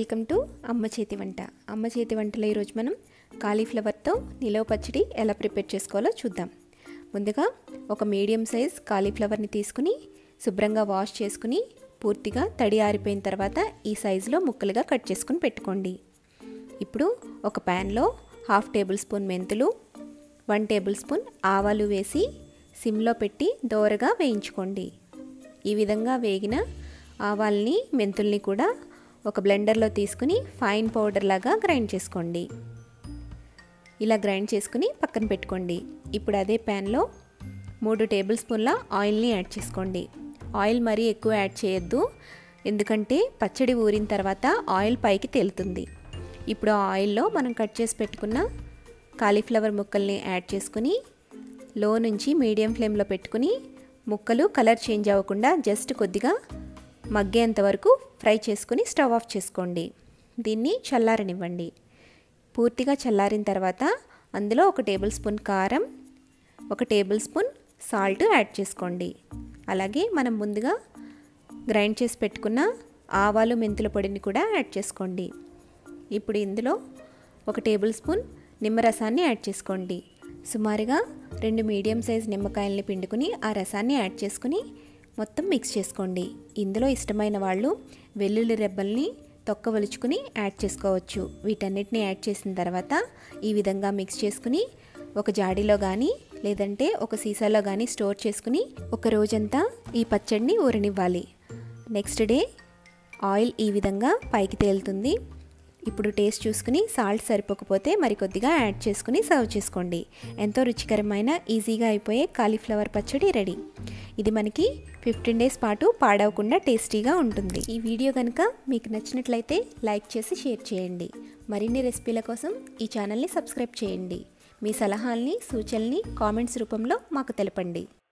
welcome to అమ్మ చేతి వంట అమ్మ చేతి వంటలో ఈరోజు మనం కాలీఫ్లవర్తో నిలవ పచ్చడి ఎలా ప్రిపేర్ చేసుకోవాలో చూద్దాం ముందుగా ఒక మీడియం సైజ్ కాలీఫ్లవర్ని తీసుకుని శుభ్రంగా వాష్ చేసుకుని పూర్తిగా తడి ఆరిపోయిన తర్వాత ఈ సైజులో ముక్కలుగా కట్ చేసుకుని పెట్టుకోండి ఇప్పుడు ఒక ప్యాన్లో హాఫ్ టేబుల్ స్పూన్ మెంతులు వన్ టేబుల్ స్పూన్ ఆవాలు వేసి సిమ్లో పెట్టి దోరగా వేయించుకోండి ఈ విధంగా వేగిన ఆవాల్ని మెంతుల్ని కూడా ఒక బ్లెండర్లో తీసుకుని ఫైన్ పౌడర్ లాగా గ్రైండ్ చేసుకోండి ఇలా గ్రైండ్ చేసుకుని పక్కన పెట్టుకోండి ఇప్పుడు అదే ప్యాన్లో మూడు టేబుల్ స్పూన్ల ఆయిల్ని యాడ్ చేసుకోండి ఆయిల్ మరీ ఎక్కువ యాడ్ చేయొద్దు ఎందుకంటే పచ్చడి ఊరిన తర్వాత ఆయిల్ పైకి తేలుతుంది ఇప్పుడు ఆ ఆయిల్లో మనం కట్ చేసి పెట్టుకున్న కాలీఫ్లవర్ ముక్కల్ని యాడ్ చేసుకుని లో నుంచి మీడియం ఫ్లేమ్లో పెట్టుకుని ముక్కలు కలర్ చేంజ్ అవ్వకుండా జస్ట్ కొద్దిగా మగ్గేంత వరకు ఫ్రై చేసుకుని స్టవ్ ఆఫ్ చేసుకోండి దీన్ని చల్లారనివ్వండి పూర్తిగా చల్లారిన తర్వాత అందులో ఒక టేబుల్ స్పూన్ కారం ఒక టేబుల్ స్పూన్ సాల్ట్ యాడ్ చేసుకోండి అలాగే మనం ముందుగా గ్రైండ్ చేసి పెట్టుకున్న ఆవాలు మెంతుల పొడిని కూడా యాడ్ చేసుకోండి ఇప్పుడు ఇందులో ఒక టేబుల్ స్పూన్ నిమ్మరసాన్ని యాడ్ చేసుకోండి సుమారుగా రెండు మీడియం సైజ్ నిమ్మకాయల్ని పిండుకుని ఆ రసాన్ని యాడ్ చేసుకుని మొత్తం మిక్స్ చేసుకోండి ఇందులో ఇష్టమైన వాళ్ళు వెల్లుల్లి రెబ్బల్ని తొక్క ఒలుచుకుని యాడ్ చేసుకోవచ్చు వీటన్నిటిని యాడ్ చేసిన తర్వాత ఈ విధంగా మిక్స్ చేసుకుని ఒక జాడీలో కానీ లేదంటే ఒక సీసాలో కానీ స్టోర్ చేసుకుని ఒక రోజంతా ఈ పచ్చడిని ఊరనివ్వాలి నెక్స్ట్ డే ఆయిల్ ఈ విధంగా పైకి తేలుతుంది ఇప్పుడు టేస్ట్ చూసుకుని సాల్ట్ సరిపోకపోతే మరికొద్దిగా యాడ్ చేసుకుని సర్వ్ చేసుకోండి ఎంతో రుచికరమైన ఈజీగా అయిపోయే కాలీఫ్లవర్ పచ్చడి రెడీ ఇది మనకి ఫిఫ్టీన్ డేస్ పాటు పాడవకుండా టేస్టీగా ఉంటుంది ఈ వీడియో కనుక మీకు నచ్చినట్లయితే లైక్ చేసి షేర్ చేయండి మరిన్ని రెసిపీల కోసం ఈ ఛానల్ని సబ్స్క్రైబ్ చేయండి మీ సలహాల్ని సూచనల్ని కామెంట్స్ రూపంలో మాకు తెలపండి